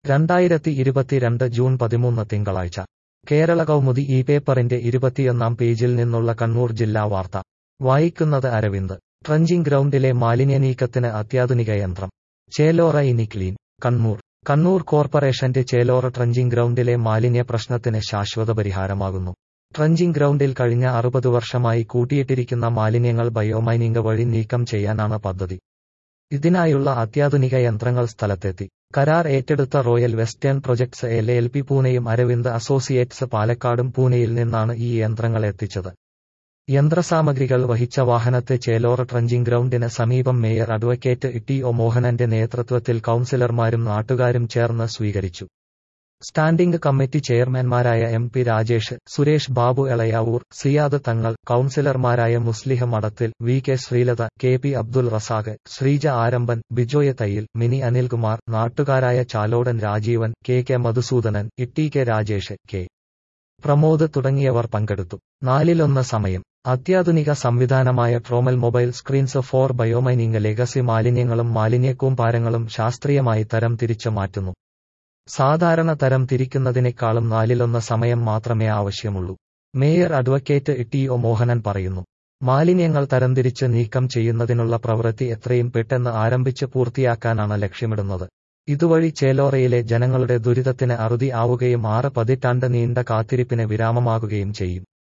രണ്ടായിരത്തി ഇരുപത്തിരണ്ട് ജൂൺ പതിമൂന്ന് തിങ്കളാഴ്ച കേരള കൗമുദി ഈ പേപ്പറിന്റെ ഇരുപത്തിയൊന്നാം പേജിൽ നിന്നുള്ള കണ്ണൂർ ജില്ലാ വാർത്ത വായിക്കുന്നത് അരവിന്ദ് ട്രഞ്ചിങ് ഗ്രൗണ്ടിലെ മാലിന്യ നീക്കത്തിന് അത്യാധുനിക യന്ത്രം ചേലോറ ഇനി ക്ലീൻ കണ്ണൂർ കണ്ണൂർ കോർപ്പറേഷന്റെ ചേലോറ ട്രഞ്ചിങ് ഗ്രൗണ്ടിലെ മാലിന്യ പ്രശ്നത്തിന് ശാശ്വത പരിഹാരമാകുന്നു ട്രഞ്ചിങ് ഗ്രൗണ്ടിൽ കഴിഞ്ഞ അറുപത് വർഷമായി കൂട്ടിയിട്ടിരിക്കുന്ന മാലിന്യങ്ങൾ ബയോമൈനിംഗ് വഴി നീക്കം ചെയ്യാനാണ് പദ്ധതി ഇതിനായുള്ള അത്യാധുനിക യന്ത്രങ്ങൾ സ്ഥലത്തെത്തി കരാർ ഏറ്റെടുത്ത royal western projects L L P പൂനെയും അരവിന്ദ് അസോസിയേറ്റ്സ് പാലക്കാടും പൂനെയിൽ നിന്നാണ് ഈ യന്ത്രങ്ങൾ എത്തിച്ചത് യന്ത്രസാമഗ്രികൾ വഹിച്ച വാഹനത്തെ ചേലോറ ട്രഞ്ചിങ് ഗ്രൗണ്ടിന് സമീപം മേയർ അഡ്വക്കേറ്റ് ടി ഒ മോഹനന്റെ നേതൃത്വത്തിൽ കൌൺസിലർമാരും നാട്ടുകാരും ചേർന്ന് സ്വീകരിച്ചു സ്റ്റാൻഡിംഗ് കമ്മിറ്റി ചെയർമാൻമാരായ എം പി രാജേഷ് സുരേഷ് ബാബു എളയാവൂർ സിയാദ് തങ്ങൾ കൌൺസിലർമാരായ Muslih Madathil V K Sreelatha K P Abdul Razak Sreeja Arambhan Bijoy Thayyil Mini Anilkumar നാട്ടുകാരായ Chalodan Rajeevan K K Madhusoodanan T K Rajesh K Pramod തുടങ്ങിയവർ പങ്കെടുത്തു നാലിലൊന്ന് സമയം അത്യാധുനിക സംവിധാനമായ trommel mobile screens for biomining legacy മാലിന്യങ്ങളും മാലിന്യക്കൂമ്പാരങ്ങളും ശാസ്ത്രീയമായി തരം തിരിച്ചു മാറ്റുന്നു സാധാരണ തരം തിരിക്കുന്നതിനേക്കാളും നാലിലൊന്ന് സമയം മാത്രമേ ആവശ്യമുള്ളൂ mayor advocate T O Mohanan പറയുന്നു മാലിന്യങ്ങൾ തരംതിരിച്ച് നീക്കം ചെയ്യുന്നതിനുള്ള പ്രവൃത്തി എത്രയും പെട്ടെന്ന് ആരംഭിച്ച് പൂർത്തിയാക്കാനാണ് ലക്ഷ്യമിടുന്നത് ഇതുവഴി ചേലോറയിലെ ജനങ്ങളുടെ ദുരിതത്തിന് അറുതി ആവുകയും ആറ് പതിറ്റാണ്ട് നീണ്ട കാത്തിരിപ്പിന് വിരാമമാകുകയും ചെയ്യും